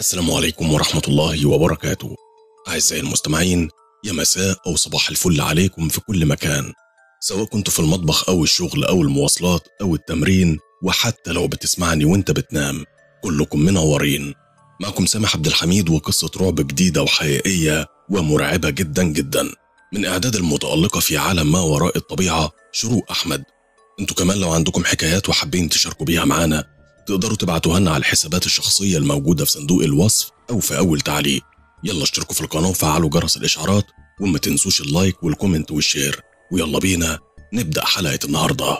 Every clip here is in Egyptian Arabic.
السلام عليكم ورحمة الله وبركاته أعزائي المستمعين يا مساء أو صباح الفل عليكم في كل مكان سواء كنت في المطبخ أو الشغل أو المواصلات أو التمرين وحتى لو بتسمعني وانت بتنام كلكم منورين معكم سامح عبد الحميد وقصة رعب جديدة وحقيقية ومرعبة جدا جدا من إعداد المتألقة في عالم ما وراء الطبيعة شروق أحمد انتوا كمان لو عندكم حكايات وحابين تشاركوا بيها معانا تقدروا تبعتوها لنا على الحسابات الشخصية الموجودة في صندوق الوصف أو في أول تعليق يلا اشتركوا في القناة وفعلوا جرس الإشعارات وما تنسوش اللايك والكومنت والشير ويلا بينا نبدأ حلقة النهاردة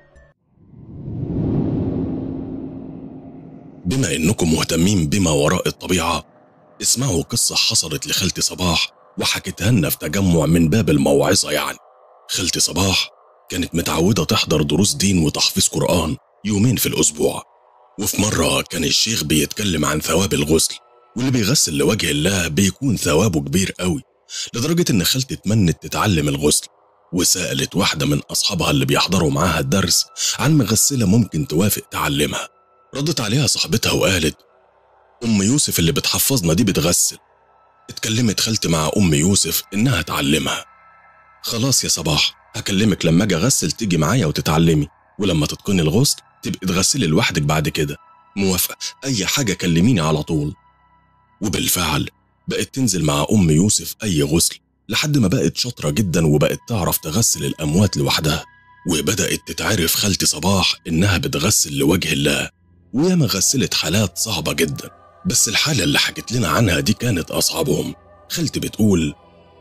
بما إنكم مهتمين بما وراء الطبيعة اسمعوا قصة حصلت لخالتي صباح وحكيتها لنا في تجمع من باب الموعظة يعني خالتي صباح كانت متعودة تحضر دروس دين وتحفيظ قرآن يومين في الأسبوع وفي مرة كان الشيخ بيتكلم عن ثواب الغسل واللي بيغسل لوجه الله بيكون ثوابه كبير قوي لدرجة إن خالتي اتمنت تتعلم الغسل وسألت واحدة من أصحابها اللي بيحضروا معاها الدرس عن مغسلة ممكن توافق تعلمها ردت عليها صاحبتها وقالت أم يوسف اللي بتحفظنا دي بتغسل اتكلمت خالتي مع أم يوسف إنها تعلمها خلاص يا صباح هكلمك لما أجي أغسل تيجي معايا وتتعلمي ولما تتقني الغسل تبقي تغسلي لوحدك بعد كده موافقة أي حاجة كلميني على طول وبالفعل بقت تنزل مع أم يوسف أي غسل لحد ما بقت شاطرة جدا وبقت تعرف تغسل الأموات لوحدها وبدأت تتعرف خالتي صباح إنها بتغسل لوجه الله وياما غسلت حالات صعبة جدا بس الحالة اللي حكت لنا عنها دي كانت أصعبهم خالتي بتقول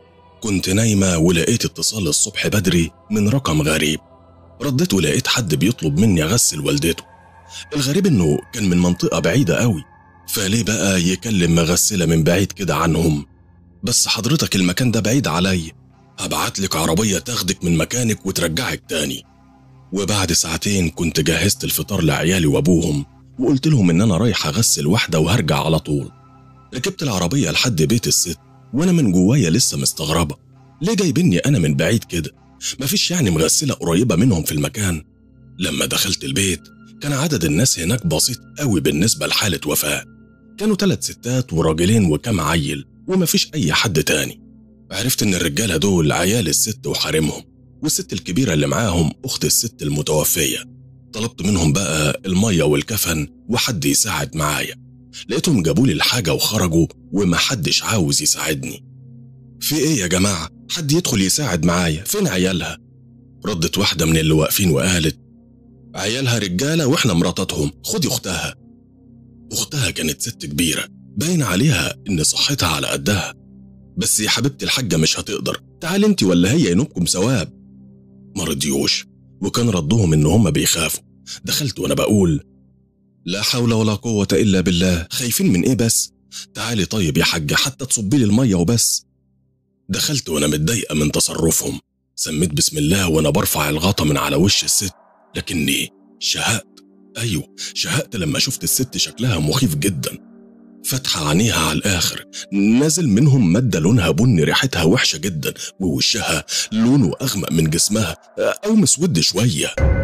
كنت نايمة ولقيت اتصال الصبح بدري من رقم غريب رديت ولقيت حد بيطلب مني أغسل والدته الغريب إنه كان من منطقة بعيدة قوي فليه بقى يكلم مغسلة من بعيد كده عنهم بس حضرتك المكان ده بعيد عليا هبعت لك عربية تاخدك من مكانك وترجعك تاني وبعد ساعتين كنت جهزت الفطار لعيالي وابوهم وقلت لهم ان انا رايح اغسل واحدة وهرجع على طول ركبت العربية لحد بيت الست وانا من جوايا لسه مستغربة ليه جايبني انا من بعيد كده مفيش يعني مغسلة قريبة منهم في المكان لما دخلت البيت كان عدد الناس هناك بسيط قوي بالنسبة لحالة وفاة كانوا ثلاث ستات وراجلين وكام عيل ومفيش أي حد تاني عرفت إن الرجالة دول عيال الست وحارمهم والست الكبيرة اللي معاهم أخت الست المتوفية طلبت منهم بقى المية والكفن وحد يساعد معايا لقيتهم جابولي الحاجة وخرجوا ومحدش عاوز يساعدني في ايه يا جماعة حد يدخل يساعد معايا فين عيالها ردت واحدة من اللي واقفين وقالت عيالها رجالة واحنا مراتاتهم خدي اختها اختها كانت ست كبيرة باين عليها ان صحتها على قدها بس يا حبيبتي الحاجة مش هتقدر تعال انت ولا هي ينوبكم ثواب ما رضيوش وكان ردهم ان هم بيخافوا دخلت وانا بقول لا حول ولا قوة الا بالله خايفين من ايه بس تعالي طيب يا حاجة حتى تصبي لي المية وبس دخلت وانا متضايقة من تصرفهم سميت بسم الله وانا برفع الغطا من على وش الست لكني شهقت ايوه شهقت لما شفت الست شكلها مخيف جدا فاتحة عينيها على الآخر نازل منهم مادة لونها بني ريحتها وحشة جدا ووشها لونه أغمق من جسمها أو مسود شوية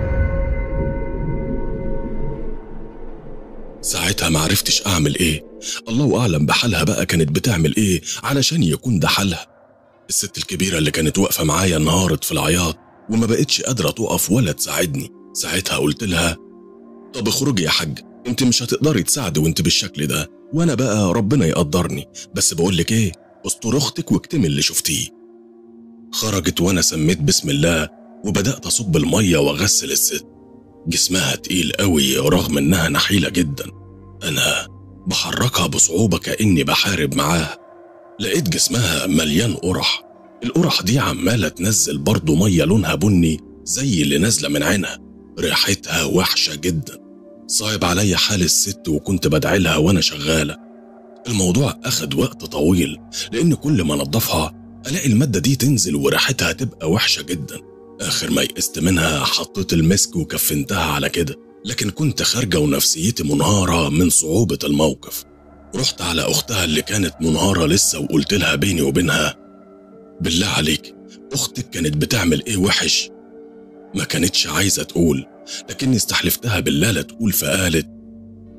ساعتها معرفتش أعمل إيه الله أعلم بحالها بقى كانت بتعمل إيه علشان يكون ده حالها الست الكبيرة اللي كانت واقفة معايا انهارت في العياط وما بقتش قادرة تقف ولا تساعدني ساعتها قلت لها طب اخرجي يا حاج انت مش هتقدري تساعدي وانت بالشكل ده وانا بقى ربنا يقدرني بس بقول لك ايه استر اختك واكتمي اللي شفتيه خرجت وانا سميت بسم الله وبدات اصب الميه واغسل الست جسمها تقيل قوي رغم انها نحيله جدا انا بحركها بصعوبه كاني بحارب معاها لقيت جسمها مليان قرح القرح دي عماله تنزل برضه ميه لونها بني زي اللي نازله من عينها ريحتها وحشه جدا صعب عليا حال الست وكنت بدعي لها وانا شغاله الموضوع اخد وقت طويل لان كل ما انضفها الاقي الماده دي تنزل وريحتها تبقى وحشه جدا اخر ما يئست منها حطيت المسك وكفنتها على كده لكن كنت خارجه ونفسيتي منهاره من صعوبه الموقف رحت على اختها اللي كانت منهاره لسه وقلت لها بيني وبينها بالله عليك اختك كانت بتعمل ايه وحش ما كانتش عايزه تقول لكني استحلفتها بالله لا تقول فقالت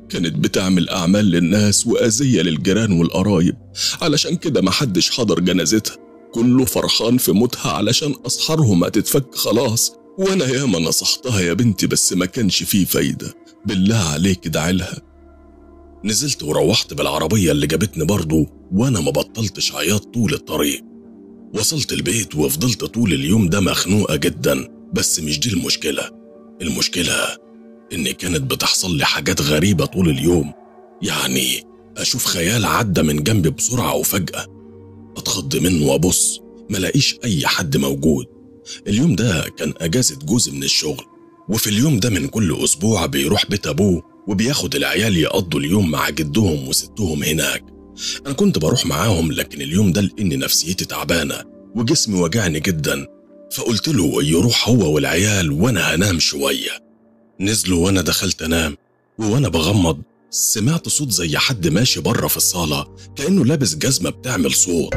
كانت بتعمل أعمال للناس وأذية للجيران والقرايب علشان كده محدش حضر جنازتها كله فرحان في موتها علشان أسحارهم هتتفك خلاص وأنا ياما نصحتها يا بنتي بس ما كانش فيه فايدة بالله عليك ادعي لها نزلت وروحت بالعربية اللي جابتني برضه وأنا ما بطلتش عياط طول الطريق وصلت البيت وفضلت طول اليوم ده مخنوقة جدا بس مش دي المشكلة المشكلة إن كانت بتحصل لي حاجات غريبة طول اليوم يعني أشوف خيال عدى من جنبي بسرعة وفجأة أتخض منه وأبص ملاقيش أي حد موجود اليوم ده كان أجازة جوزي من الشغل وفي اليوم ده من كل أسبوع بيروح بيت أبوه وبياخد العيال يقضوا اليوم مع جدهم وستهم هناك أنا كنت بروح معاهم لكن اليوم ده لأن نفسيتي تعبانة وجسمي وجعني جدا فقلت له يروح هو والعيال وأنا هنام شوية نزلوا وأنا دخلت أنام وأنا بغمض سمعت صوت زي حد ماشي بره في الصالة كأنه لابس جزمة بتعمل صوت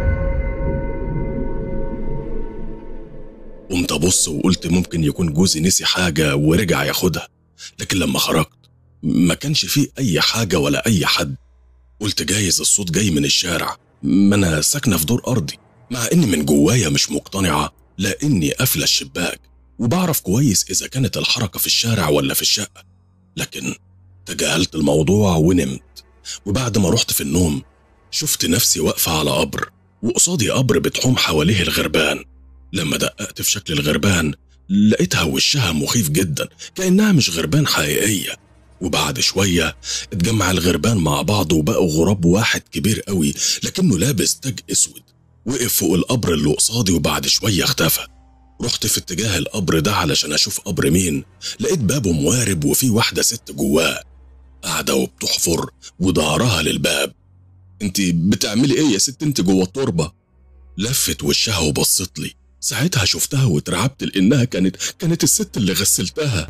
قمت أبص وقلت ممكن يكون جوزي نسي حاجة ورجع ياخدها لكن لما خرجت ما كانش فيه أي حاجة ولا أي حد قلت جايز الصوت جاي من الشارع ما أنا ساكنة في دور أرضي مع إني من جوايا مش مقتنعة لأني قافلة الشباك وبعرف كويس إذا كانت الحركة في الشارع ولا في الشقة لكن تجاهلت الموضوع ونمت وبعد ما رحت في النوم شفت نفسي واقفة على قبر وقصادي قبر بتحوم حواليه الغربان لما دققت في شكل الغربان لقيتها وشها مخيف جدا كأنها مش غربان حقيقية وبعد شوية اتجمع الغربان مع بعض وبقوا غراب واحد كبير قوي لكنه لابس تاج اسود وقف فوق القبر اللي قصادي وبعد شوية اختفى رحت في اتجاه القبر ده علشان اشوف قبر مين لقيت بابه موارب وفي واحدة ست جواه قاعدة وبتحفر وظهرها للباب انت بتعملي ايه يا ست انت جوه التربة لفت وشها وبصت لي ساعتها شفتها واترعبت لانها كانت كانت الست اللي غسلتها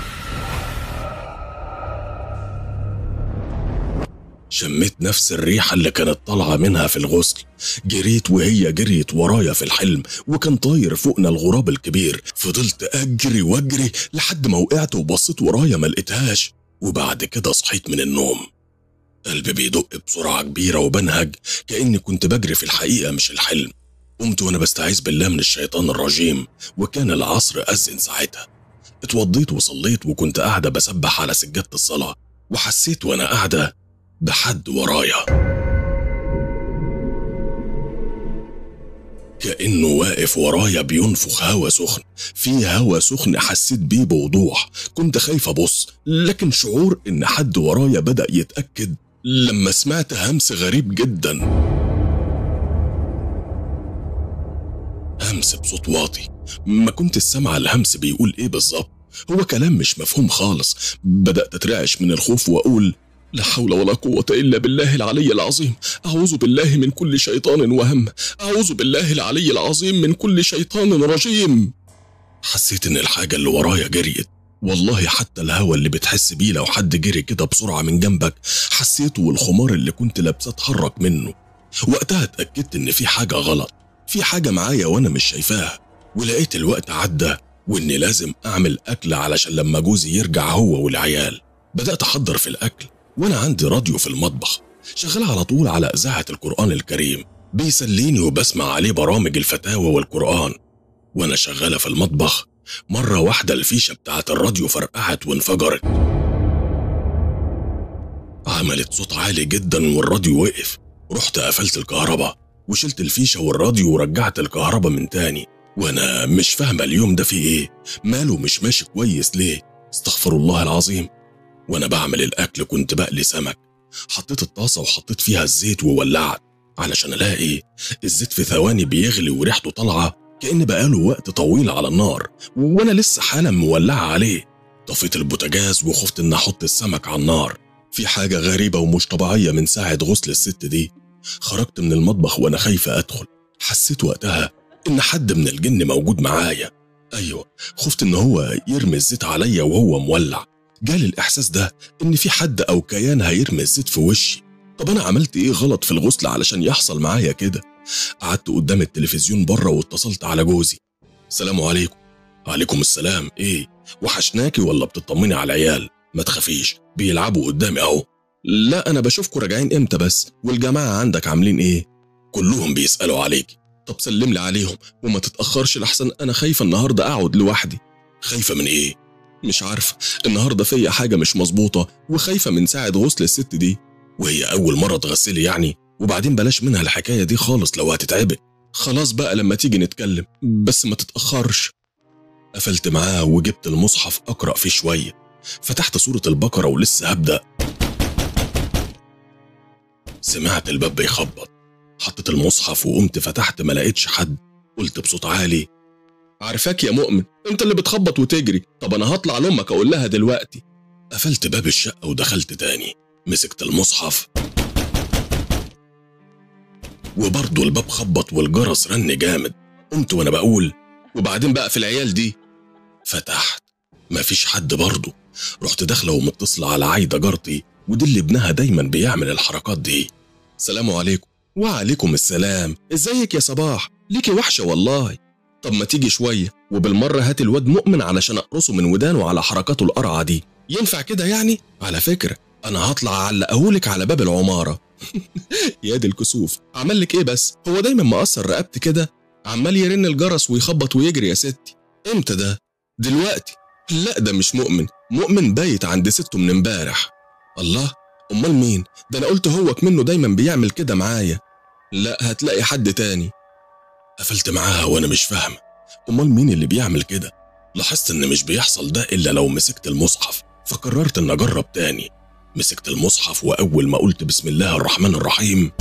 شميت نفس الريحة اللي كانت طالعة منها في الغسل جريت وهي جريت ورايا في الحلم وكان طاير فوقنا الغراب الكبير فضلت أجري وأجري لحد ما وقعت وبصيت ورايا ما لقيتهاش وبعد كده صحيت من النوم قلبي بيدق بسرعة كبيرة وبنهج كأني كنت بجري في الحقيقة مش الحلم قمت وأنا بستعيذ بالله من الشيطان الرجيم وكان العصر أذن ساعتها اتوضيت وصليت وكنت قاعدة بسبح على سجادة الصلاة وحسيت وأنا قاعدة بحد ورايا كأنه واقف ورايا بينفخ هوا سخن في هوا سخن حسيت بيه بوضوح كنت خايف أبص لكن شعور إن حد ورايا بدأ يتأكد لما سمعت همس غريب جدا همس بصوت واطي ما كنت سامع الهمس بيقول ايه بالظبط هو كلام مش مفهوم خالص بدأت أترعش من الخوف وأقول لا حول ولا قوة إلا بالله العلي العظيم أعوذ بالله من كل شيطان وهم أعوذ بالله العلي العظيم من كل شيطان رجيم حسيت إن الحاجة اللي ورايا جريت والله حتى الهوا اللي بتحس بيه لو حد جري كده بسرعة من جنبك حسيته والخمار اللي كنت لابسه اتحرك منه وقتها اتأكدت إن في حاجة غلط في حاجة معايا وأنا مش شايفاها ولقيت الوقت عدى وإني لازم أعمل أكل علشان لما جوزي يرجع هو والعيال بدأت أحضر في الأكل وأنا عندي راديو في المطبخ شغال على طول على إذاعة القرآن الكريم بيسليني وبسمع عليه برامج الفتاوى والقرآن وأنا شغالة في المطبخ مرة واحدة الفيشة بتاعت الراديو فرقعت وانفجرت عملت صوت عالي جدا والراديو وقف رحت قفلت الكهرباء وشلت الفيشة والراديو ورجعت الكهرباء من تاني وانا مش فاهمة اليوم ده فيه ايه ماله مش ماشي كويس ليه استغفر الله العظيم وانا بعمل الاكل كنت بقلي سمك حطيت الطاسة وحطيت فيها الزيت وولعت علشان الاقي الزيت في ثواني بيغلي وريحته طالعة كأن بقاله وقت طويل على النار وانا لسه حالا مولعة عليه طفيت البوتاجاز وخفت ان احط السمك على النار في حاجة غريبة ومش طبيعية من ساعة غسل الست دي خرجت من المطبخ وانا خايفة ادخل حسيت وقتها ان حد من الجن موجود معايا ايوه خفت ان هو يرمي الزيت عليا وهو مولع جالي الاحساس ده ان في حد او كيان هيرمي الزيت في وشي طب انا عملت ايه غلط في الغسل علشان يحصل معايا كده قعدت قدام التلفزيون بره واتصلت على جوزي السلام عليكم عليكم السلام ايه وحشناكي ولا بتطمني على العيال ما تخافيش بيلعبوا قدامي اهو لا انا بشوفكوا راجعين امتى بس والجماعه عندك عاملين ايه كلهم بيسالوا عليك طب سلم لي عليهم وما تتاخرش لحسن انا خايفه النهارده اقعد لوحدي خايفه من ايه مش عارفه النهارده فيا حاجه مش مظبوطه وخايفه من ساعه غسل الست دي وهي اول مره تغسلي يعني وبعدين بلاش منها الحكايه دي خالص لو هتتعبك خلاص بقى لما تيجي نتكلم بس ما تتاخرش قفلت معاه وجبت المصحف اقرا فيه شويه فتحت سوره البقره ولسه هبدا سمعت الباب بيخبط حطيت المصحف وقمت فتحت ما لقيتش حد قلت بصوت عالي عارفاك يا مؤمن انت اللي بتخبط وتجري طب انا هطلع لامك اقول لها دلوقتي قفلت باب الشقه ودخلت تاني مسكت المصحف وبرضه الباب خبط والجرس رن جامد قمت وانا بقول وبعدين بقى في العيال دي فتحت مفيش حد برضه رحت داخله ومتصله على عايده جارتي ودي اللي ابنها دايما بيعمل الحركات دي سلام عليكم وعليكم السلام ازيك يا صباح ليكي وحشه والله طب ما تيجي شويه وبالمره هات الواد مؤمن علشان اقرصه من ودانه على حركاته القرعه دي ينفع كده يعني على فكره انا هطلع اعلقهولك على باب العماره يا دي الكسوف عمل لك ايه بس هو دايما مقصر رقبتي كده عمال يرن الجرس ويخبط ويجري يا ستي امتى ده دلوقتي لا ده مش مؤمن مؤمن بايت عند سته من امبارح الله امال مين ده انا قلت هوك منه دايما بيعمل كده معايا لا هتلاقي حد تاني قفلت معاها وانا مش فاهمه امال مين اللي بيعمل كده لاحظت ان مش بيحصل ده الا لو مسكت المصحف فقررت ان اجرب تاني مسكت المصحف واول ما قلت بسم الله الرحمن الرحيم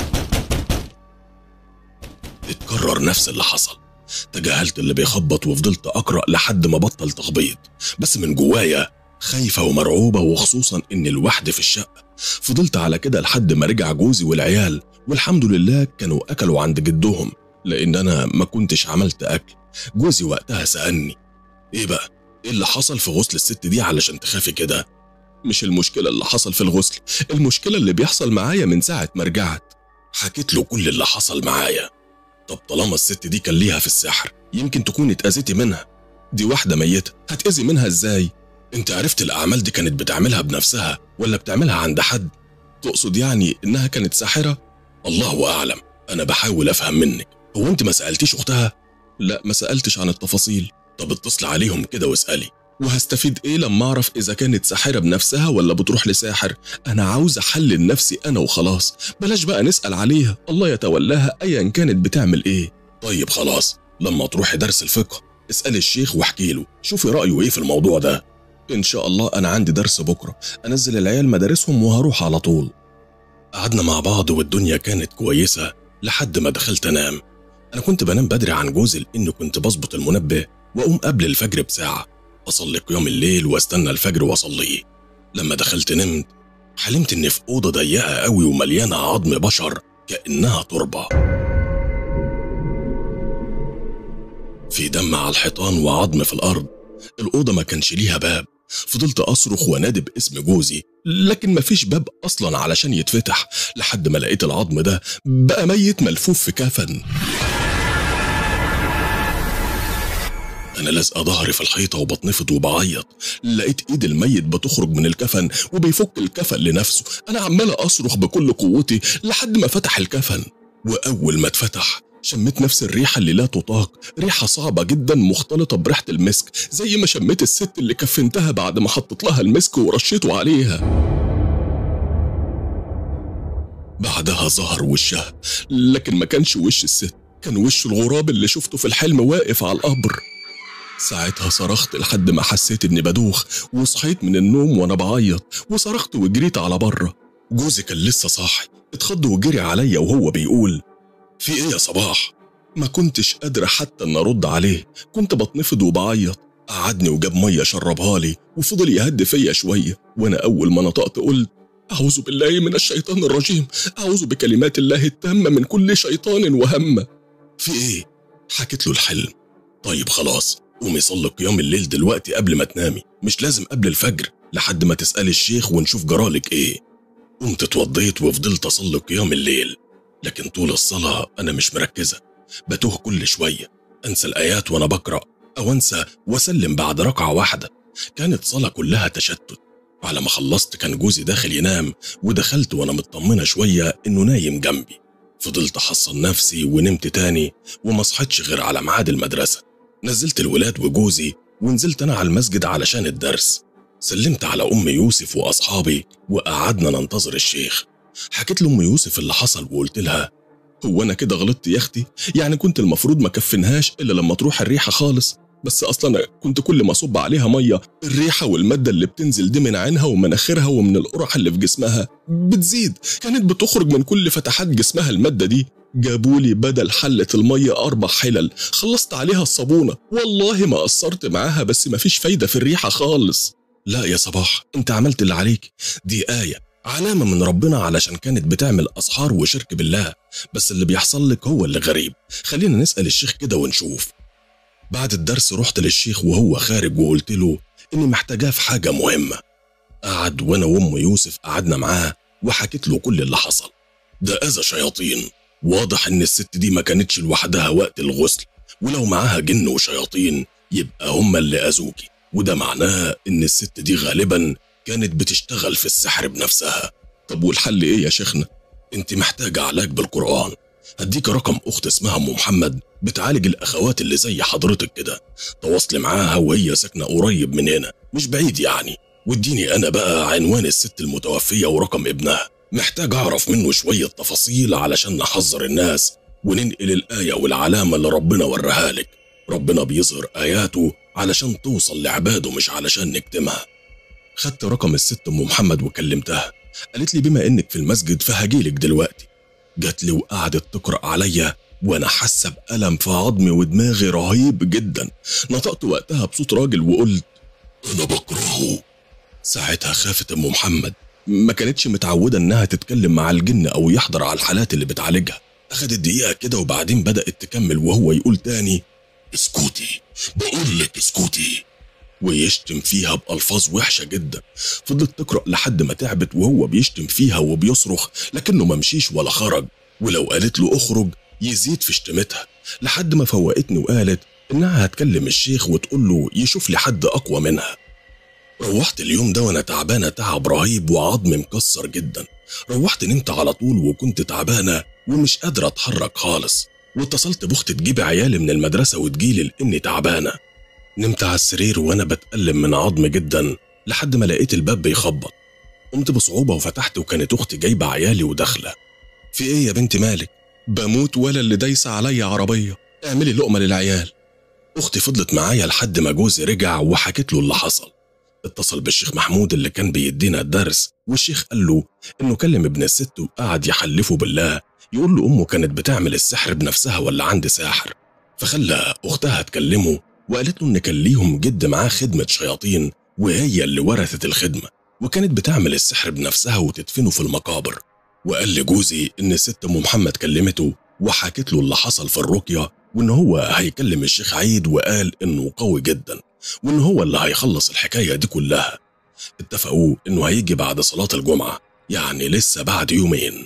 اتكرر نفس اللي حصل تجاهلت اللي بيخبط وفضلت اقرا لحد ما بطل تخبيط بس من جوايا خايفه ومرعوبه وخصوصا ان لوحدي في الشقه فضلت على كده لحد ما رجع جوزي والعيال والحمد لله كانوا اكلوا عند جدهم لان انا ما كنتش عملت اكل جوزي وقتها سالني ايه بقى ايه اللي حصل في غسل الست دي علشان تخافي كده مش المشكله اللي حصل في الغسل المشكله اللي بيحصل معايا من ساعه ما رجعت حكيت له كل اللي حصل معايا طب طالما الست دي كان ليها في السحر يمكن تكون اتأذيتي منها دي واحدة ميتة هتأذي منها ازاي انت عرفت الأعمال دي كانت بتعملها بنفسها ولا بتعملها عند حد تقصد يعني إنها كانت ساحرة الله أعلم أنا بحاول أفهم منك هو أنت ما سألتيش أختها لا ما سألتش عن التفاصيل طب اتصل عليهم كده واسألي وهستفيد ايه لما اعرف اذا كانت ساحره بنفسها ولا بتروح لساحر انا عاوز احلل نفسي انا وخلاص بلاش بقى نسال عليها الله يتولاها ايا كانت بتعمل ايه طيب خلاص لما تروحي درس الفقه اسالي الشيخ واحكي له شوفي رايه ايه في الموضوع ده ان شاء الله انا عندي درس بكره انزل العيال مدارسهم وهروح على طول قعدنا مع بعض والدنيا كانت كويسه لحد ما دخلت انام انا كنت بنام بدري عن جوزي لاني كنت بظبط المنبه واقوم قبل الفجر بساعه أصلي قيام الليل واستنى الفجر وأصليه لما دخلت نمت حلمت إني في أوضة ضيقة قوي ومليانة عظم بشر كأنها تربة في دم على الحيطان وعظم في الأرض الأوضة ما كانش ليها باب فضلت أصرخ وأنادي باسم جوزي لكن مفيش باب أصلا علشان يتفتح لحد ما لقيت العظم ده بقى ميت ملفوف في كفن أنا لازقة ظهري في الحيطة وبتنفض وبعيط لقيت إيد الميت بتخرج من الكفن وبيفك الكفن لنفسه أنا عمالة أصرخ بكل قوتي لحد ما فتح الكفن وأول ما اتفتح شميت نفس الريحة اللي لا تطاق ريحة صعبة جدا مختلطة بريحة المسك زي ما شميت الست اللي كفنتها بعد ما حطيت لها المسك ورشيته عليها بعدها ظهر وشها لكن ما كانش وش الست كان وش الغراب اللي شفته في الحلم واقف على القبر ساعتها صرخت لحد ما حسيت اني بدوخ وصحيت من النوم وانا بعيط وصرخت وجريت على بره جوزي كان لسه صاحي اتخض وجري عليا وهو بيقول في ايه يا صباح ما كنتش قادرة حتى ان ارد عليه كنت بتنفض وبعيط قعدني وجاب ميه شربها لي وفضل يهد فيا شويه وانا اول ما نطقت قلت اعوذ بالله من الشيطان الرجيم اعوذ بكلمات الله التامه من كل شيطان وهمه في ايه حكيت له الحلم طيب خلاص قومي صلي قيام الليل دلوقتي قبل ما تنامي مش لازم قبل الفجر لحد ما تسألي الشيخ ونشوف جرالك ايه قمت اتوضيت وفضلت اصلي قيام الليل لكن طول الصلاة أنا مش مركزة بتوه كل شوية أنسى الآيات وأنا بقرأ أو أنسى وأسلم بعد ركعة واحدة كانت صلاة كلها تشتت على ما خلصت كان جوزي داخل ينام ودخلت وانا مطمنه شويه انه نايم جنبي فضلت احصن نفسي ونمت تاني وما صحتش غير على ميعاد المدرسه نزلت الولاد وجوزي ونزلت انا على المسجد علشان الدرس سلمت على ام يوسف واصحابي وقعدنا ننتظر الشيخ حكيت لام يوسف اللي حصل وقلت لها هو انا كده غلطت يا اختي يعني كنت المفروض ما كفنهاش الا لما تروح الريحه خالص بس اصلا كنت كل ما اصب عليها ميه الريحه والماده اللي بتنزل دي من عينها ومناخيرها ومن القرح اللي في جسمها بتزيد كانت بتخرج من كل فتحات جسمها الماده دي جابولي بدل حلة المية أربع حلل خلصت عليها الصابونة والله ما قصرت معاها بس مفيش فايدة في الريحة خالص لا يا صباح انت عملت اللي عليك دي آية علامة من ربنا علشان كانت بتعمل أسحار وشرك بالله بس اللي بيحصل لك هو اللي غريب خلينا نسأل الشيخ كده ونشوف بعد الدرس رحت للشيخ وهو خارج وقلت له إني محتاجاه في حاجة مهمة قعد وأنا وأم يوسف قعدنا معاه وحكيت له كل اللي حصل ده أذى شياطين واضح إن الست دي ما كانتش لوحدها وقت الغسل ولو معاها جن وشياطين يبقى هما اللي أذوكي وده معناه إن الست دي غالبا كانت بتشتغل في السحر بنفسها طب والحل إيه يا شيخنا؟ أنت محتاجة علاج بالقرآن هديك رقم أخت اسمها أم محمد بتعالج الأخوات اللي زي حضرتك كده تواصلي معاها وهي ساكنة قريب من هنا مش بعيد يعني واديني أنا بقى عنوان الست المتوفية ورقم ابنها محتاج أعرف منه شوية تفاصيل علشان نحذر الناس وننقل الآية والعلامة اللي ربنا وراها لك ربنا بيظهر آياته علشان توصل لعباده مش علشان نكتمها خدت رقم الست أم محمد وكلمتها قالت لي بما إنك في المسجد فهجيلك دلوقتي جات لي وقعدت تقرأ عليا وأنا حاسة بألم في عظمي ودماغي رهيب جدا نطقت وقتها بصوت راجل وقلت أنا بكرهه ساعتها خافت أم محمد ما كانتش متعودة إنها تتكلم مع الجن أو يحضر على الحالات اللي بتعالجها أخدت دقيقة كده وبعدين بدأت تكمل وهو يقول تاني اسكتي بقول لك اسكتي ويشتم فيها بألفاظ وحشة جدا فضلت تقرأ لحد ما تعبت وهو بيشتم فيها وبيصرخ لكنه ما مشيش ولا خرج ولو قالت له اخرج يزيد في شتمتها لحد ما فوقتني وقالت إنها هتكلم الشيخ وتقول له يشوف لي حد أقوى منها روحت اليوم ده وأنا تعبانة تعب رهيب وعظمي مكسر جدا روحت نمت على طول وكنت تعبانة ومش قادرة أتحرك خالص واتصلت بأختي تجيب عيالي من المدرسة وتجيلي لإني تعبانة نمت على السرير وأنا بتألم من عظمي جدا لحد ما لقيت الباب بيخبط قمت بصعوبة وفتحت وكانت أختي جايبة عيالي وداخلة في إيه يا بنتي مالك؟ بموت ولا اللي دايسة عليا عربية اعملي لقمة للعيال أختي فضلت معايا لحد ما جوزي رجع وحكيت له اللي حصل اتصل بالشيخ محمود اللي كان بيدينا الدرس والشيخ قال له انه كلم ابن الست وقعد يحلفه بالله يقول له امه كانت بتعمل السحر بنفسها ولا عند ساحر فخلى اختها تكلمه وقالت له ان كان ليهم جد معاه خدمه شياطين وهي اللي ورثت الخدمه وكانت بتعمل السحر بنفسها وتدفنه في المقابر وقال لجوزي ان الست ام محمد كلمته وحكت له اللي حصل في الرقيه وان هو هيكلم الشيخ عيد وقال انه قوي جدا وان هو اللي هيخلص الحكايه دي كلها اتفقوا انه هيجي بعد صلاه الجمعه يعني لسه بعد يومين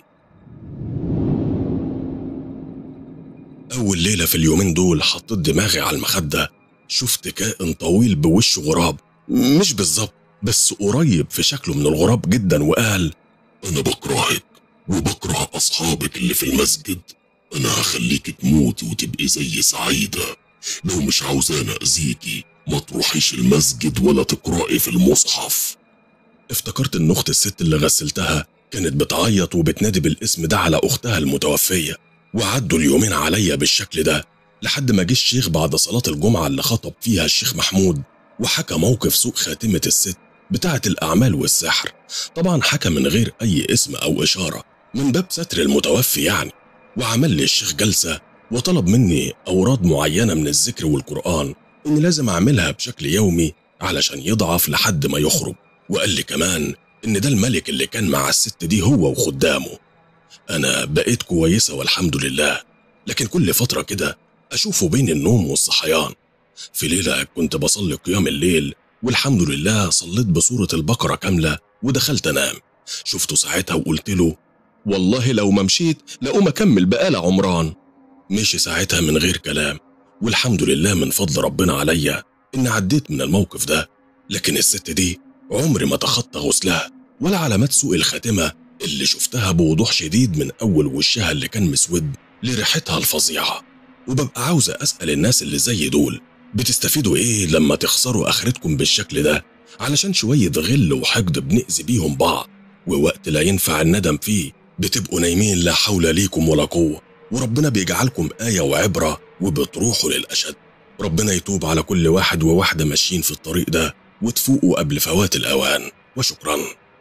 اول ليله في اليومين دول حطيت دماغي على المخده شفت كائن طويل بوش غراب مش بالظبط بس قريب في شكله من الغراب جدا وقال أنا بكرهك وبكره أصحابك اللي في المسجد أنا هخليك تموتي وتبقي زي سعيدة لو مش عاوزاني أذيكي ما تروحيش المسجد ولا تقرأي في المصحف افتكرت ان اخت الست اللي غسلتها كانت بتعيط وبتنادي بالاسم ده على اختها المتوفيه وعدوا اليومين عليا بالشكل ده لحد ما جه الشيخ بعد صلاه الجمعه اللي خطب فيها الشيخ محمود وحكى موقف سوء خاتمه الست بتاعه الاعمال والسحر طبعا حكى من غير اي اسم او اشاره من باب ستر المتوفي يعني وعمل لي الشيخ جلسه وطلب مني اوراد معينه من الذكر والقران اني لازم اعملها بشكل يومي علشان يضعف لحد ما يخرج وقال لي كمان ان ده الملك اللي كان مع الست دي هو وخدامه انا بقيت كويسه والحمد لله لكن كل فتره كده اشوفه بين النوم والصحيان في ليله كنت بصلي قيام الليل والحمد لله صليت بسوره البقره كامله ودخلت انام شفته ساعتها وقلت له والله لو ما مشيت لقوم اكمل بقالة عمران مشي ساعتها من غير كلام والحمد لله من فضل ربنا عليا إن عديت من الموقف ده لكن الست دي عمري ما تخطى غسلها ولا علامات سوء الخاتمة اللي شفتها بوضوح شديد من أول وشها اللي كان مسود لريحتها الفظيعة وببقى عاوزة أسأل الناس اللي زي دول بتستفيدوا إيه لما تخسروا آخرتكم بالشكل ده علشان شوية غل وحقد بنأذي بيهم بعض ووقت لا ينفع الندم فيه بتبقوا نايمين لا حول ليكم ولا قوة وربنا بيجعلكم آية وعبرة وبتروحوا للأشد ربنا يتوب على كل واحد وواحدة ماشيين في الطريق ده وتفوقوا قبل فوات الأوان وشكرا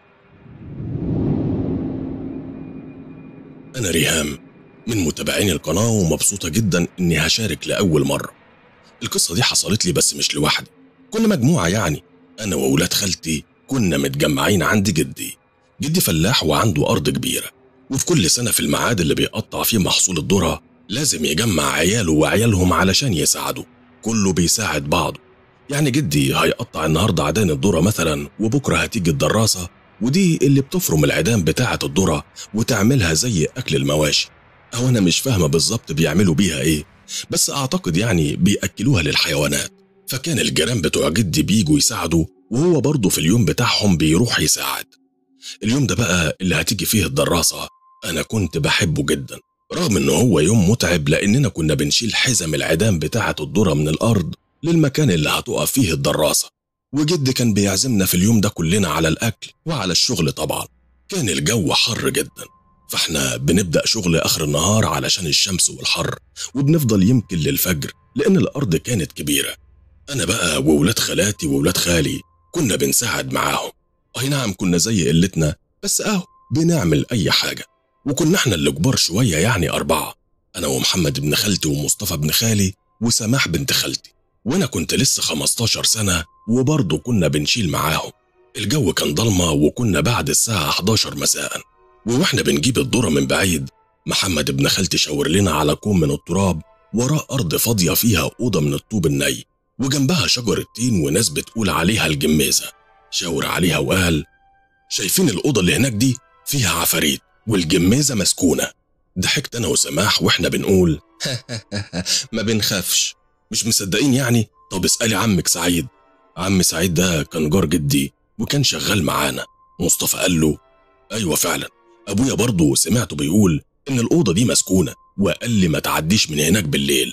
أنا ريهام من متابعين القناة ومبسوطة جدا إني هشارك لأول مرة القصة دي حصلت لي بس مش لوحدي كنا مجموعة يعني أنا وأولاد خالتي كنا متجمعين عند جدي جدي فلاح وعنده أرض كبيرة وفي كل سنة في الميعاد اللي بيقطع فيه محصول الذرة لازم يجمع عياله وعيالهم علشان يساعدوا كله بيساعد بعضه يعني جدي هيقطع النهاردة عدان الذرة مثلا وبكرة هتيجي الدراسة ودي اللي بتفرم العيدان بتاعة الذرة وتعملها زي أكل المواشي أو أنا مش فاهمة بالظبط بيعملوا بيها إيه بس أعتقد يعني بيأكلوها للحيوانات فكان الجيران بتوع جدي بيجوا يساعدوا وهو برضه في اليوم بتاعهم بيروح يساعد اليوم ده بقى اللي هتيجي فيه الدراسة أنا كنت بحبه جدا رغم إن هو يوم متعب لأننا كنا بنشيل حزم العيدان بتاعة الذرة من الأرض للمكان اللي هتقف فيه الدراسة وجدي كان بيعزمنا في اليوم ده كلنا على الأكل وعلى الشغل طبعا كان الجو حر جدا فاحنا بنبدأ شغل آخر النهار علشان الشمس والحر وبنفضل يمكن للفجر لأن الأرض كانت كبيرة أنا بقى وولاد خالاتي وولاد خالي كنا بنساعد معاهم أي نعم كنا زي قلتنا بس أهو بنعمل أي حاجة وكنا احنا اللي كبار شوية يعني أربعة أنا ومحمد ابن خالتي ومصطفى ابن خالي وسماح بنت خالتي وأنا كنت لسه 15 سنة وبرضه كنا بنشيل معاهم الجو كان ضلمة وكنا بعد الساعة 11 مساء وواحنا بنجيب الذرة من بعيد محمد ابن خالتي شاور لنا على كوم من التراب وراه أرض فاضية فيها أوضة من الطوب الني وجنبها شجرة تين وناس بتقول عليها الجميزة شاور عليها وقال شايفين الأوضة اللي هناك دي فيها عفاريت والجميزة مسكونة ضحكت أنا وسماح وإحنا بنقول ما بنخافش مش مصدقين يعني طب اسألي عمك سعيد عم سعيد ده كان جار جدي وكان شغال معانا مصطفى قال له أيوة فعلا أبويا برضه سمعته بيقول إن الأوضة دي مسكونة وقال لي ما تعديش من هناك بالليل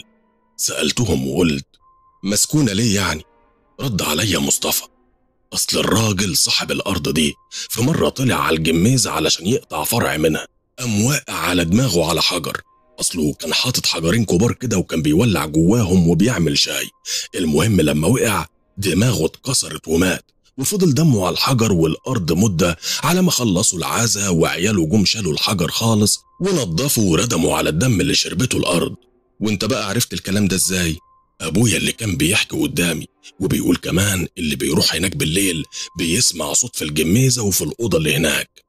سألتهم وقلت مسكونة ليه يعني رد عليا مصطفى أصل الراجل صاحب الأرض دي في مرة طلع على الجميزة علشان يقطع فرع منها قام واقع على دماغه على حجر أصله كان حاطط حجرين كبار كده وكان بيولع جواهم وبيعمل شاي المهم لما وقع دماغه اتكسرت ومات وفضل دمه على الحجر والأرض مدة على ما خلصوا العزا وعياله جم شالوا الحجر خالص ونضفوا وردموا على الدم اللي شربته الأرض وانت بقى عرفت الكلام ده ازاي؟ أبويا اللي كان بيحكي قدامي وبيقول كمان اللي بيروح هناك بالليل بيسمع صوت في الجميزة وفي الأوضة اللي هناك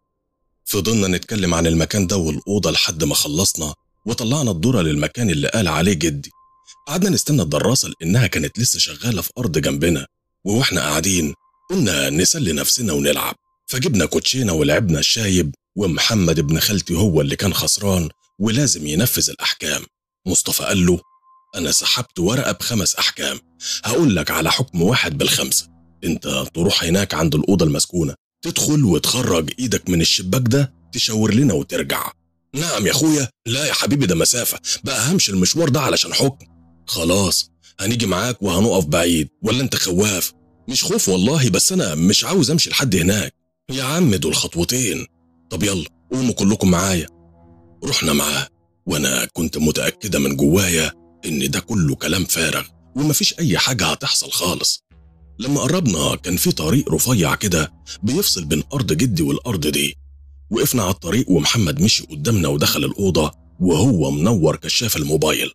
فضلنا نتكلم عن المكان ده والأوضة لحد ما خلصنا وطلعنا الذرة للمكان اللي قال عليه جدي قعدنا نستنى الدراسة لأنها كانت لسه شغالة في أرض جنبنا وإحنا قاعدين قلنا نسلي نفسنا ونلعب فجبنا كوتشينة ولعبنا الشايب ومحمد ابن خالتي هو اللي كان خسران ولازم ينفذ الأحكام مصطفى قال له أنا سحبت ورقة بخمس أحكام هقول لك على حكم واحد بالخمسة أنت تروح هناك عند الأوضة المسكونة تدخل وتخرج إيدك من الشباك ده تشاور لنا وترجع نعم يا أخويا لا يا حبيبي ده مسافة بقى همشي المشوار ده علشان حكم خلاص هنيجي معاك وهنقف بعيد ولا أنت خواف مش خوف والله بس أنا مش عاوز أمشي لحد هناك يا عم دول خطوتين طب يلا قوموا كلكم معايا رحنا معاه وأنا كنت متأكدة من جوايا إن ده كله كلام فارغ ومفيش أي حاجة هتحصل خالص لما قربنا كان في طريق رفيع كده بيفصل بين أرض جدي والأرض دي وقفنا على الطريق ومحمد مشي قدامنا ودخل الأوضة وهو منور كشاف الموبايل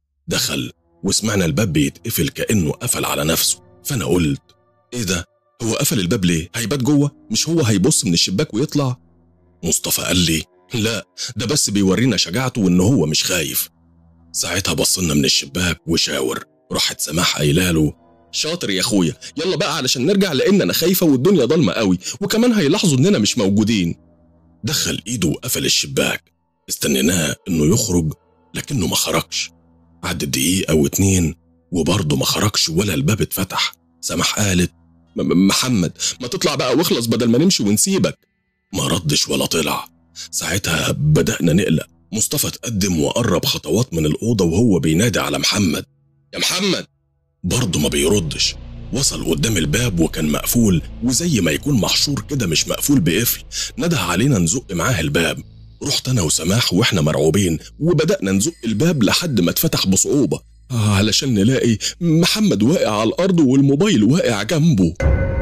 دخل وسمعنا الباب بيتقفل كأنه قفل على نفسه فأنا قلت إيه ده هو قفل الباب ليه هيبات جوه مش هو هيبص من الشباك ويطلع مصطفى قال لي لا ده بس بيورينا شجاعته وإن هو مش خايف ساعتها بصلنا من الشباك وشاور راحت سماح قايله له شاطر يا اخويا يلا بقى علشان نرجع لان انا خايفه والدنيا ضلمه قوي وكمان هيلاحظوا اننا مش موجودين دخل ايده وقفل الشباك استنيناه انه يخرج لكنه ما خرجش عدت دقيقه او اتنين وبرضه ما خرجش ولا الباب اتفتح سماح قالت م- م- محمد ما تطلع بقى واخلص بدل ما نمشي ونسيبك ما ردش ولا طلع ساعتها بدأنا نقلق مصطفى تقدم وقرب خطوات من الأوضة وهو بينادي على محمد يا محمد برضه ما بيردش وصل قدام الباب وكان مقفول وزي ما يكون محشور كده مش مقفول بقفل نده علينا نزق معاه الباب رحت انا وسماح واحنا مرعوبين وبدأنا نزق الباب لحد ما اتفتح بصعوبة علشان نلاقي محمد واقع على الأرض والموبايل واقع جنبه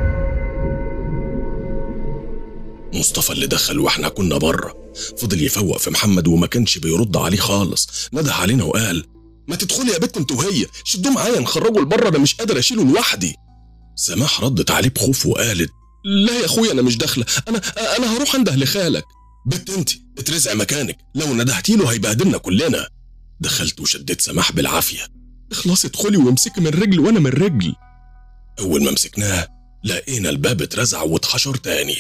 مصطفى اللي دخل واحنا كنا بره فضل يفوق في محمد وما كانش بيرد عليه خالص نده علينا وقال ما تدخلي يا بنت انت وهي شدوه معايا نخرجه لبره انا مش قادر اشيله لوحدي سماح ردت عليه بخوف وقالت لا يا اخويا انا مش داخله انا انا هروح انده لخالك بنت انت اترزع مكانك لو ندهتي له هيبهدلنا كلنا دخلت وشديت سماح بالعافيه اخلصي ادخلي وامسكي من رجل وانا من رجل اول ما مسكناه لقينا الباب اترزع واتحشر تاني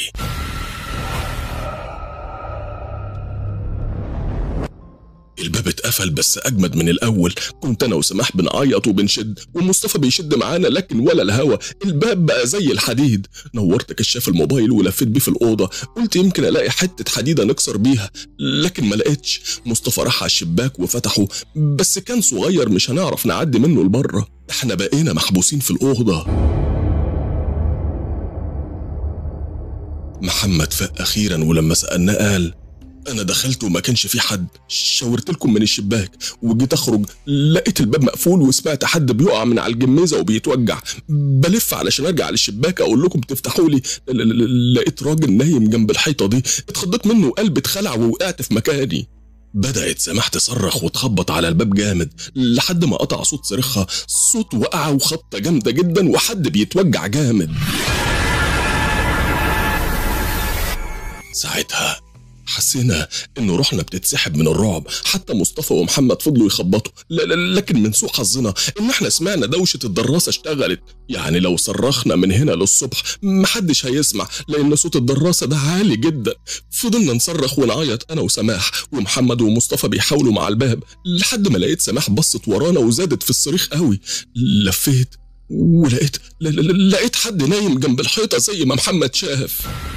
الباب اتقفل بس اجمد من الاول كنت انا وسماح بنعيط وبنشد ومصطفى بيشد معانا لكن ولا الهوا الباب بقى زي الحديد نورت كشاف الموبايل ولفيت بيه في الاوضه قلت يمكن الاقي حته حديده نكسر بيها لكن ما لقيتش مصطفى راح على الشباك وفتحه بس كان صغير مش هنعرف نعدي منه لبره احنا بقينا محبوسين في الاوضه محمد فاق اخيرا ولما سالناه قال انا دخلت وما كانش في حد شاورت لكم من الشباك وجيت اخرج لقيت الباب مقفول وسمعت حد بيقع من على الجميزه وبيتوجع بلف علشان ارجع للشباك اقول لكم تفتحوا لي ل- ل- ل- لقيت راجل نايم جنب الحيطه دي اتخضيت منه وقلبي اتخلع ووقعت في مكاني بدأت سماح تصرخ وتخبط على الباب جامد لحد ما قطع صوت صريخها صوت وقعة وخبطة جامدة جدا وحد بيتوجع جامد ساعتها حسينا ان روحنا بتتسحب من الرعب حتى مصطفى ومحمد فضلوا يخبطوا لا لا لكن من سوء حظنا ان احنا سمعنا دوشه الدراسه اشتغلت يعني لو صرخنا من هنا للصبح محدش هيسمع لان صوت الدراسه ده عالي جدا فضلنا نصرخ ونعيط انا وسماح ومحمد ومصطفى بيحاولوا مع الباب لحد ما لقيت سماح بصت ورانا وزادت في الصريخ قوي لفيت ولقيت ل- ل- لقيت حد نايم جنب الحيطه زي ما محمد شاف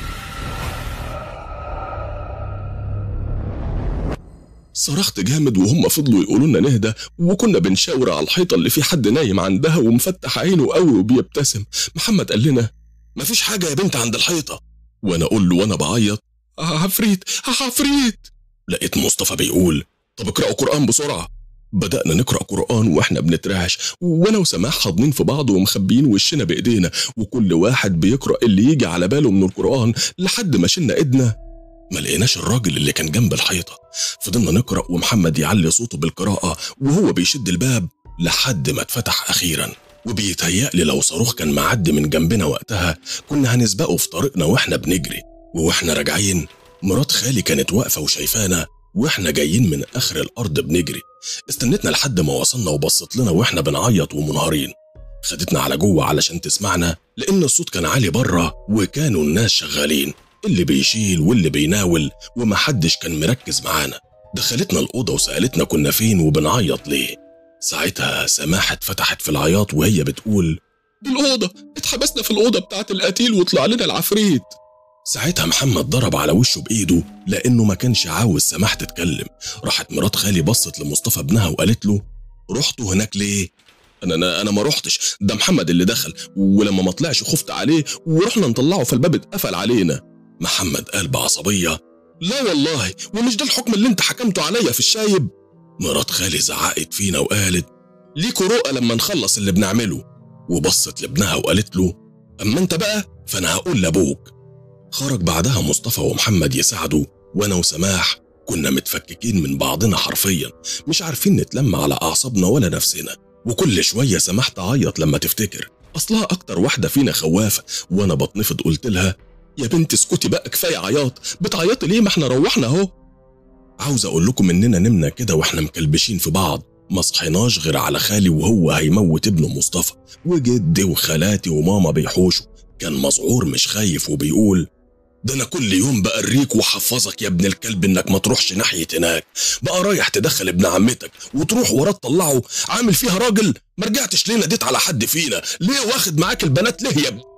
صرخت جامد وهم فضلوا يقولوا لنا نهدى وكنا بنشاور على الحيطه اللي في حد نايم عندها ومفتح عينه قوي وبيبتسم محمد قال لنا مفيش حاجه يا بنت عند الحيطه وانا اقول له وانا بعيط عفريت عفريت لقيت مصطفى بيقول طب اقرأوا قرآن بسرعة بدأنا نقرأ قرآن واحنا بنترعش وانا وسماح حاضنين في بعض ومخبيين وشنا بايدينا وكل واحد بيقرأ اللي يجي على باله من القرآن لحد ما شلنا ايدنا ما لقيناش الراجل اللي كان جنب الحيطة فضلنا نقرأ ومحمد يعلي صوته بالقراءة وهو بيشد الباب لحد ما اتفتح أخيرا وبيتهيألي لو صاروخ كان معدي من جنبنا وقتها كنا هنسبقه في طريقنا واحنا بنجري وواحنا راجعين مرات خالي كانت واقفة وشايفانا واحنا جايين من آخر الأرض بنجري استنتنا لحد ما وصلنا وبصت لنا واحنا بنعيط ومنهارين خدتنا على جوه علشان تسمعنا لأن الصوت كان عالي بره وكانوا الناس شغالين اللي بيشيل واللي بيناول ومحدش كان مركز معانا دخلتنا الأوضة وسألتنا كنا فين وبنعيط ليه ساعتها سماح اتفتحت في العياط وهي بتقول دي الأوضة اتحبسنا في الأوضة بتاعت القتيل وطلع لنا العفريت ساعتها محمد ضرب على وشه بإيده لأنه ما كانش عاوز سماح تتكلم راحت مرات خالي بصت لمصطفى ابنها وقالت له رحتوا هناك ليه؟ أنا أنا أنا ما رحتش ده محمد اللي دخل ولما ما طلعش خفت عليه ورحنا نطلعه فالباب اتقفل علينا محمد قال بعصبية لا والله ومش ده الحكم اللي انت حكمته عليا في الشايب مرات خالي زعقت فينا وقالت ليكوا رؤى لما نخلص اللي بنعمله وبصت لابنها وقالت له أما انت بقى فأنا هقول لأبوك خرج بعدها مصطفى ومحمد يساعدوا وأنا وسماح كنا متفككين من بعضنا حرفيا مش عارفين نتلم على أعصابنا ولا نفسنا وكل شوية سماح تعيط لما تفتكر أصلها أكتر واحدة فينا خوافة وأنا بتنفض قلت لها يا بنت اسكتي بقى كفاية عياط بتعيطي ليه ما احنا روحنا اهو عاوز اقول لكم اننا نمنا كده واحنا مكلبشين في بعض ما صحيناش غير على خالي وهو هيموت ابنه مصطفى وجدي وخالاتي وماما بيحوشوا كان مذعور مش خايف وبيقول ده انا كل يوم بقريك وحفظك يا ابن الكلب انك ما تروحش ناحيه هناك بقى رايح تدخل ابن عمتك وتروح وراه تطلعه عامل فيها راجل ما رجعتش ليه ناديت على حد فينا ليه واخد معاك البنات ليه يا ابني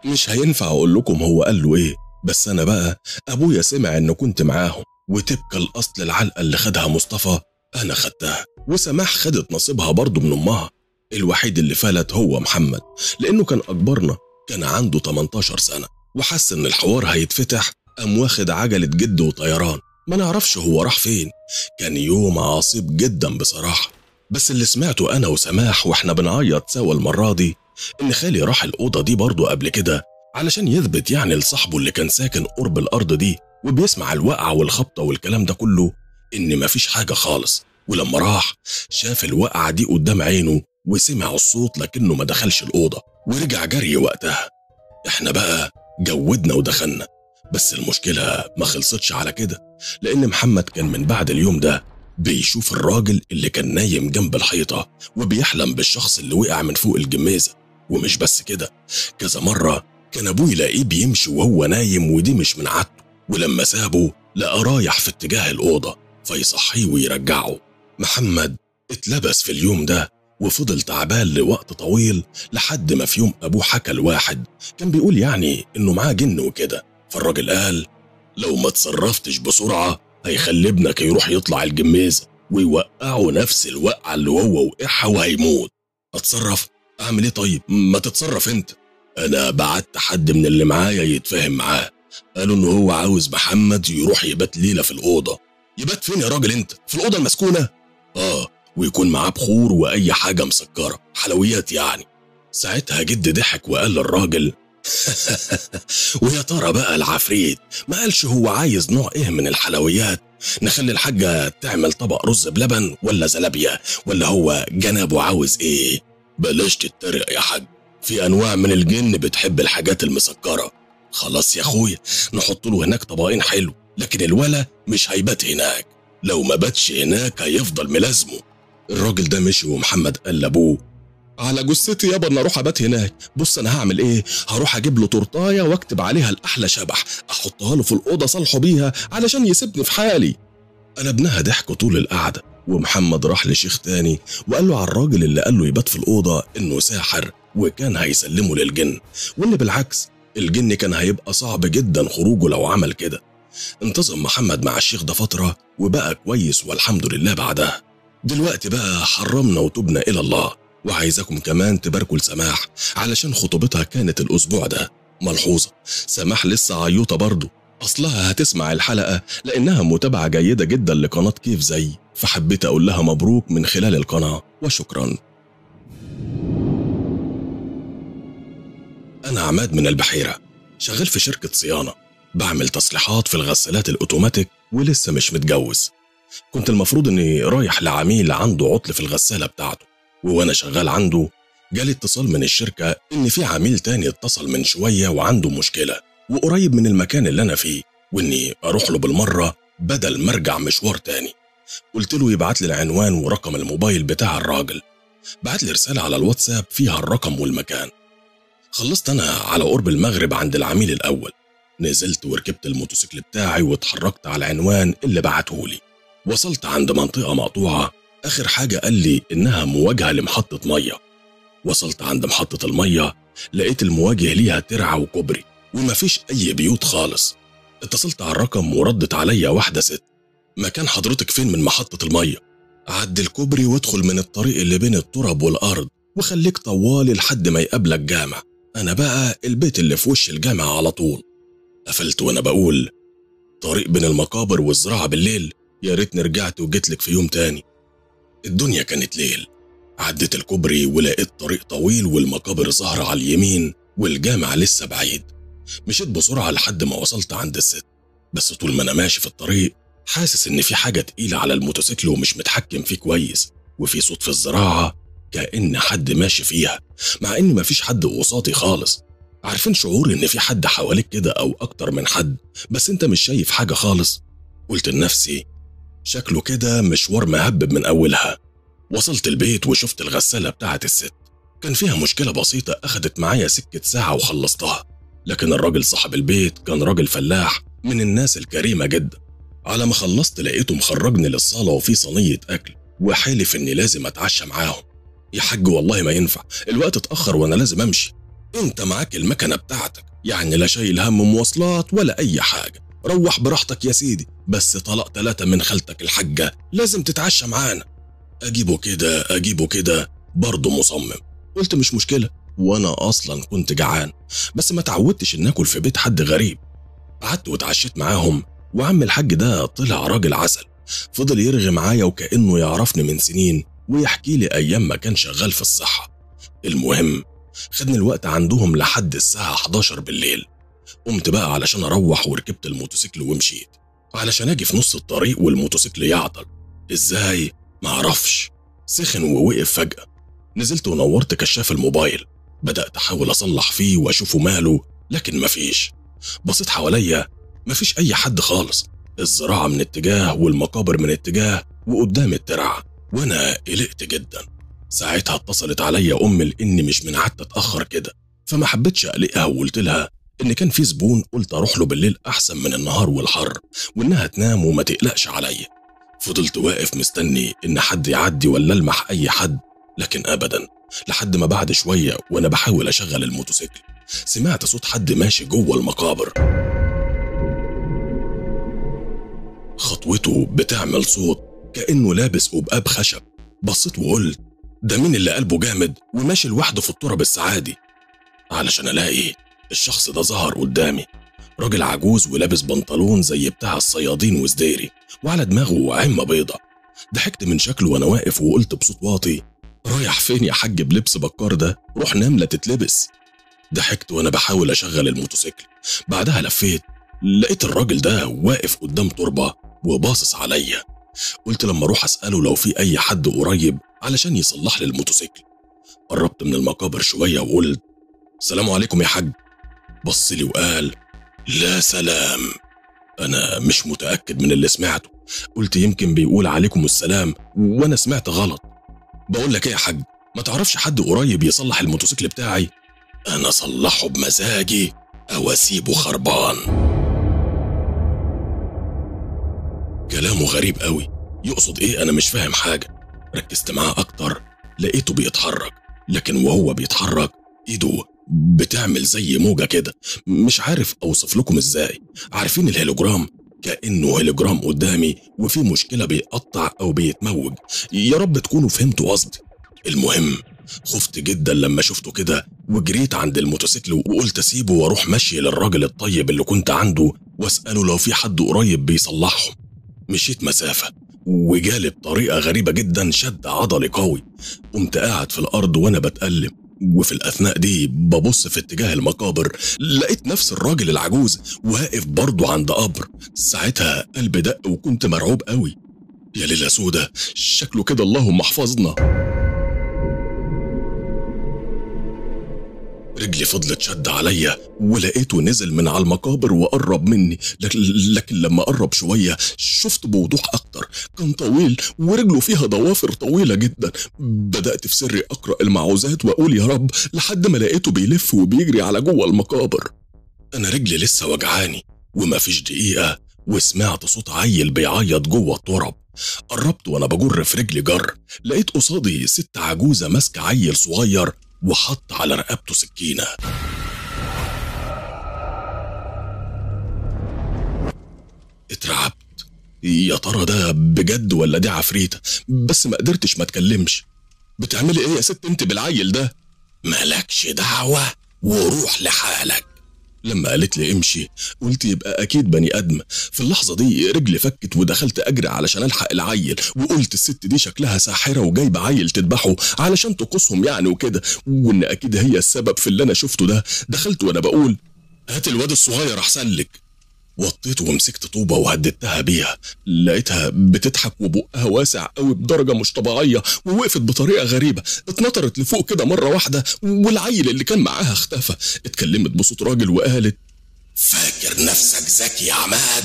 مش هينفع اقول لكم هو قال له ايه بس انا بقى ابويا سمع ان كنت معاهم وتبقى الاصل العلقه اللي خدها مصطفى انا خدتها وسماح خدت نصيبها برضه من امها الوحيد اللي فلت هو محمد لانه كان اكبرنا كان عنده 18 سنه وحس ان الحوار هيتفتح قام واخد عجله جد وطيران ما نعرفش هو راح فين كان يوم عصيب جدا بصراحه بس اللي سمعته انا وسماح واحنا بنعيط سوا المره دي ان خالي راح الاوضه دي برضه قبل كده علشان يثبت يعني لصاحبه اللي كان ساكن قرب الارض دي وبيسمع الوقعه والخبطه والكلام ده كله ان مفيش حاجه خالص ولما راح شاف الوقعه دي قدام عينه وسمع الصوت لكنه ما دخلش الاوضه ورجع جري وقتها احنا بقى جودنا ودخلنا بس المشكله ما خلصتش على كده لان محمد كان من بعد اليوم ده بيشوف الراجل اللي كان نايم جنب الحيطه وبيحلم بالشخص اللي وقع من فوق الجميزه ومش بس كده كذا مره كان ابوه يلاقيه بيمشي وهو نايم ودي مش من عادته ولما سابه لقى رايح في اتجاه الاوضه فيصحيه ويرجعه محمد اتلبس في اليوم ده وفضل تعبان لوقت طويل لحد ما في يوم ابوه حكى لواحد كان بيقول يعني انه معاه جن وكده فالراجل قال لو ما تصرفتش بسرعه هيخلي ابنك يروح يطلع الجميزه ويوقعه نفس الوقعه اللي هو وقعها وهيموت اتصرف اعمل ايه طيب ما تتصرف انت انا بعت حد من اللي معايا يتفاهم معاه قالوا ان هو عاوز محمد يروح يبات ليله في الاوضه يبات فين يا راجل انت في الاوضه المسكونه اه ويكون معاه بخور واي حاجه مسكره حلويات يعني ساعتها جد ضحك وقال للراجل ويا ترى بقى العفريت ما قالش هو عايز نوع ايه من الحلويات نخلي الحاجة تعمل طبق رز بلبن ولا زلابية ولا هو جنابه عاوز ايه بلاش تتريق يا حاج في انواع من الجن بتحب الحاجات المسكرة خلاص يا اخويا نحط له هناك طبقين حلو لكن الولا مش هيبات هناك لو ما باتش هناك هيفضل ملازمه الراجل ده مشي ومحمد قال لابوه على جثتي يابا انا اروح ابات هناك بص انا هعمل ايه هروح اجيب له تورتايه واكتب عليها الاحلى شبح احطها له في الاوضه صالحه بيها علشان يسيبني في حالي انا ابنها ضحك طول القعده ومحمد راح لشيخ تاني وقال له على الراجل اللي قال له يبات في الاوضه انه ساحر وكان هيسلمه للجن وان بالعكس الجن كان هيبقى صعب جدا خروجه لو عمل كده انتظم محمد مع الشيخ ده فتره وبقى كويس والحمد لله بعدها دلوقتي بقى حرمنا وتبنا الى الله وعايزاكم كمان تباركوا لسماح علشان خطوبتها كانت الأسبوع ده ملحوظة سماح لسه عيوطة برضه أصلها هتسمع الحلقة لأنها متابعة جيدة جدا لقناة كيف زي فحبيت أقول لها مبروك من خلال القناة وشكرا أنا عماد من البحيرة شغال في شركة صيانة بعمل تصليحات في الغسالات الأوتوماتيك ولسه مش متجوز كنت المفروض إني رايح لعميل عنده عطل في الغسالة بتاعته وانا شغال عنده جالي اتصال من الشركة إن في عميل تاني اتصل من شوية وعنده مشكلة وقريب من المكان اللي أنا فيه وإني أروح له بالمرة بدل ما أرجع مشوار تاني قلت له يبعت لي العنوان ورقم الموبايل بتاع الراجل بعت لي رسالة على الواتساب فيها الرقم والمكان خلصت أنا على قرب المغرب عند العميل الأول نزلت وركبت الموتوسيكل بتاعي واتحركت على العنوان اللي بعتهولي وصلت عند منطقة مقطوعة آخر حاجة قال لي إنها مواجهة لمحطة مية وصلت عند محطة المية لقيت المواجه ليها ترعة وكوبري ومفيش أي بيوت خالص اتصلت على الرقم وردت عليا واحدة ست مكان حضرتك فين من محطة المية عدي الكوبري وادخل من الطريق اللي بين التراب والأرض وخليك طوالي لحد ما يقابلك جامع أنا بقى البيت اللي في وش الجامع على طول قفلت وأنا بقول طريق بين المقابر والزراعة بالليل يا ريتني رجعت وجيت لك في يوم تاني الدنيا كانت ليل عديت الكوبري ولقيت طريق طويل والمقابر ظاهرة على اليمين والجامع لسه بعيد مشيت بسرعة لحد ما وصلت عند الست بس طول ما أنا ماشي في الطريق حاسس إن في حاجة تقيلة على الموتوسيكل ومش متحكم فيه كويس وفي صوت في الزراعة كأن حد ماشي فيها مع إن مفيش حد قصادي خالص عارفين شعور إن في حد حواليك كده أو أكتر من حد بس أنت مش شايف حاجة خالص قلت لنفسي شكله كده مشوار مهبب من أولها وصلت البيت وشفت الغسالة بتاعت الست كان فيها مشكلة بسيطة أخدت معايا سكة ساعة وخلصتها لكن الراجل صاحب البيت كان راجل فلاح من الناس الكريمة جدا على ما خلصت لقيته مخرجني للصالة وفي صينية أكل وحالف إني لازم أتعشى معاهم يا حاج والله ما ينفع الوقت اتأخر وأنا لازم أمشي انت معاك المكنة بتاعتك يعني لا شايل هم مواصلات ولا اي حاجة روح براحتك يا سيدي بس طلق تلاتة من خالتك الحاجة لازم تتعشى معانا اجيبه كده اجيبه كده برضه مصمم قلت مش مشكلة وانا اصلا كنت جعان بس ما تعودتش ان اكل في بيت حد غريب قعدت واتعشيت معاهم وعم الحاج ده طلع راجل عسل فضل يرغي معايا وكأنه يعرفني من سنين ويحكي لي أيام ما كان شغال في الصحة المهم خدني الوقت عندهم لحد الساعة 11 بالليل قمت بقى علشان أروح وركبت الموتوسيكل ومشيت علشان أجي في نص الطريق والموتوسيكل يعطل إزاي؟ معرفش سخن ووقف فجأة نزلت ونورت كشاف الموبايل بدأت أحاول أصلح فيه وأشوفه ماله لكن مفيش بصيت حواليا مفيش أي حد خالص الزراعة من اتجاه والمقابر من اتجاه وقدام الترعة وأنا قلقت جدا ساعتها اتصلت عليا أم لإني مش من عادة أتأخر كده فما حبيتش أقلقها وقلت لها إن كان في زبون قلت أروح له بالليل أحسن من النهار والحر وإنها تنام وما تقلقش عليا فضلت واقف مستني إن حد يعدي ولا ألمح أي حد لكن أبدا لحد ما بعد شوية وأنا بحاول أشغل الموتوسيكل سمعت صوت حد ماشي جوه المقابر خطوته بتعمل صوت كأنه لابس قبقاب خشب بصيت وقلت ده مين اللي قلبه جامد وماشي لوحده في التراب السعادي علشان الاقي الشخص ده ظهر قدامي راجل عجوز ولابس بنطلون زي بتاع الصيادين وزديري وعلى دماغه عمة بيضة ضحكت من شكله وانا واقف وقلت بصوت واطي رايح فين يا حاج بلبس بكار ده روح نام لا تتلبس ضحكت وانا بحاول اشغل الموتوسيكل بعدها لفيت لقيت الراجل ده واقف قدام تربة وباصص عليا قلت لما اروح اساله لو في اي حد قريب علشان يصلح لي الموتوسيكل قربت من المقابر شويه وقلت السلام عليكم يا حاج بص لي وقال لا سلام انا مش متاكد من اللي سمعته قلت يمكن بيقول عليكم السلام وانا سمعت غلط بقول لك ايه يا حاج ما تعرفش حد قريب يصلح الموتوسيكل بتاعي انا اصلحه بمزاجي او اسيبه خربان كلامه غريب قوي يقصد ايه انا مش فاهم حاجه ركزت معاه اكتر لقيته بيتحرك لكن وهو بيتحرك ايده بتعمل زي موجه كده مش عارف اوصف لكم ازاي عارفين الهيلوجرام كانه هيلوجرام قدامي وفي مشكله بيقطع او بيتموج يا رب تكونوا فهمتوا قصدي المهم خفت جدا لما شفته كده وجريت عند الموتوسيكل وقلت اسيبه واروح مشي للراجل الطيب اللي كنت عنده واساله لو في حد قريب بيصلحهم مشيت مسافة وجالي بطريقة غريبة جدا شد عضلي قوي قمت قاعد في الأرض وأنا بتألم وفي الأثناء دي ببص في اتجاه المقابر لقيت نفس الراجل العجوز واقف برضه عند قبر ساعتها قلبي دق وكنت مرعوب قوي يا ليلة سودة شكله كده اللهم احفظنا رجلي فضلت شد عليا ولقيته نزل من على المقابر وقرب مني لكن, لكن لما قرب شوية شفت بوضوح أكتر كان طويل ورجله فيها ضوافر طويلة جدا بدأت في سري أقرأ المعوذات وأقول يا رب لحد ما لقيته بيلف وبيجري على جوه المقابر أنا رجلي لسه وجعاني ومفيش دقيقة وسمعت صوت عيل بيعيط جوه التراب قربت وانا بجر في رجلي جر لقيت قصادي ست عجوزة ماسكة عيل صغير وحط على رقبته سكينة اترعبت يا ترى ده بجد ولا دي عفريتة بس ما قدرتش ما اتكلمش بتعملي ايه يا ست انت بالعيل ده مالكش دعوة وروح لحالك لما قالت لي امشي قلت يبقى اكيد بني ادم في اللحظه دي رجلي فكت ودخلت اجري علشان الحق العيل وقلت الست دي شكلها ساحره وجايبه عيل تذبحه علشان تقصهم يعني وكده وان اكيد هي السبب في اللي انا شفته ده دخلت وانا بقول هات الواد الصغير احسن لك وطيت ومسكت طوبة وهددتها بيها لقيتها بتضحك وبقها واسع قوي بدرجة مش طبيعية ووقفت بطريقة غريبة اتنطرت لفوق كده مرة واحدة والعيل اللي كان معاها اختفى اتكلمت بصوت راجل وقالت فاكر نفسك ذكي يا عماد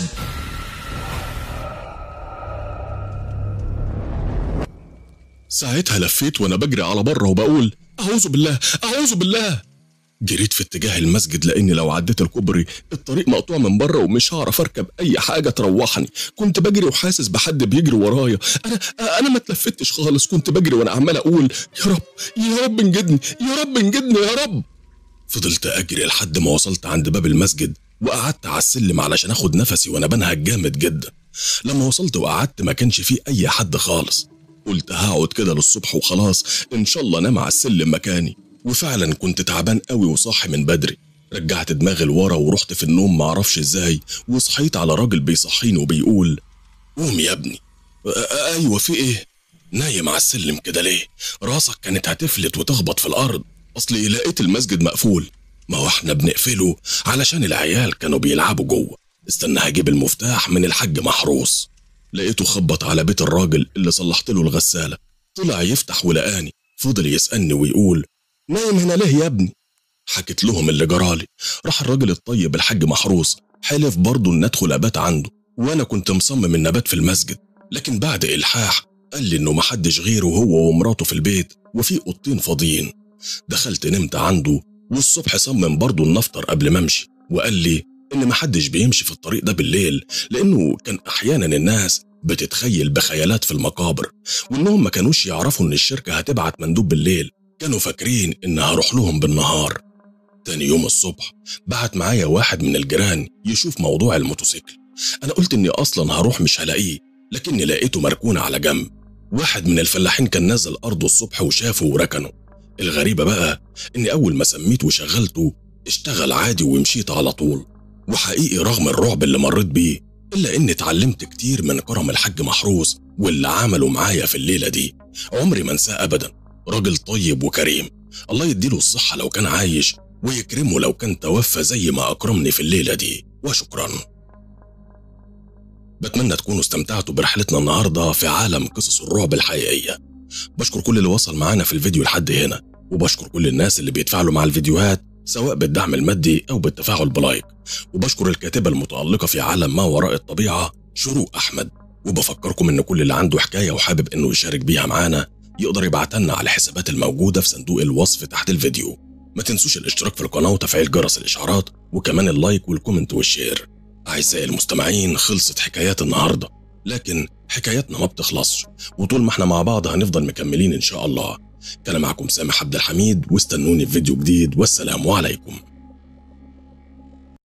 ساعتها لفيت وانا بجري على بره وبقول اعوذ بالله اعوذ بالله جريت في اتجاه المسجد لاني لو عديت الكوبري الطريق مقطوع من بره ومش هعرف اركب اي حاجه تروحني كنت بجري وحاسس بحد بيجري ورايا انا انا ما اتلفتش خالص كنت بجري وانا عمال اقول يا رب يا رب انجدني يا رب انجدني يا رب فضلت أجري لحد ما وصلت عند باب المسجد وقعدت على السلم علشان اخد نفسي وانا بنهج جامد جدا لما وصلت وقعدت ما كانش فيه اي حد خالص قلت هقعد كده للصبح وخلاص ان شاء الله انام على السلم مكاني وفعلا كنت تعبان قوي وصاحي من بدري رجعت دماغي لورا ورحت في النوم معرفش ازاي وصحيت على راجل بيصحيني وبيقول قوم يا ابني "أ- ايوه في ايه نايم على السلم كده ليه راسك كانت هتفلت وتخبط في الارض اصلي لقيت المسجد مقفول ما هو احنا بنقفله علشان العيال كانوا بيلعبوا جوه استنى هجيب المفتاح من الحاج محروس لقيته خبط على بيت الراجل اللي صلحت له الغسالة طلع يفتح ولقاني فضل يسألني ويقول نايم هنا ليه يا ابني حكيت لهم اللي جرالي راح الراجل الطيب الحاج محروس حلف برضه ان ادخل ابات عنده وانا كنت مصمم ان ابات في المسجد لكن بعد الحاح قال لي انه محدش غيره هو ومراته في البيت وفي اوضتين فاضيين دخلت نمت عنده والصبح صمم برضه ان افطر قبل ما امشي وقال لي ان محدش بيمشي في الطريق ده بالليل لانه كان احيانا الناس بتتخيل بخيالات في المقابر وانهم ما كانوش يعرفوا ان الشركه هتبعت مندوب بالليل كانوا فاكرين ان هروح لهم بالنهار تاني يوم الصبح بعت معايا واحد من الجيران يشوف موضوع الموتوسيكل انا قلت اني اصلا هروح مش هلاقيه لكني لقيته مركون على جنب واحد من الفلاحين كان نزل ارضه الصبح وشافه وركنه الغريبة بقى إني أول ما سميته وشغلته اشتغل عادي ومشيت على طول وحقيقي رغم الرعب اللي مريت بيه إلا إني اتعلمت كتير من كرم الحاج محروس واللي عمله معايا في الليلة دي عمري ما انساه أبدا راجل طيب وكريم الله يديله الصحة لو كان عايش ويكرمه لو كان توفى زي ما أكرمني في الليلة دي وشكرا بتمنى تكونوا استمتعتوا برحلتنا النهاردة في عالم قصص الرعب الحقيقية بشكر كل اللي وصل معانا في الفيديو لحد هنا وبشكر كل الناس اللي بيتفاعلوا مع الفيديوهات سواء بالدعم المادي أو بالتفاعل بلايك وبشكر الكاتبة المتألقة في عالم ما وراء الطبيعة شروق أحمد وبفكركم إن كل اللي عنده حكاية وحابب إنه يشارك بيها معانا يقدر يبعتها لنا على الحسابات الموجودة في صندوق الوصف تحت الفيديو ما تنسوش الاشتراك في القناة وتفعيل جرس الإشعارات وكمان اللايك والكومنت والشير أعزائي المستمعين خلصت حكايات النهاردة لكن حكاياتنا ما بتخلصش وطول ما احنا مع بعض هنفضل مكملين إن شاء الله كان معكم سامح عبد الحميد واستنوني في فيديو جديد والسلام عليكم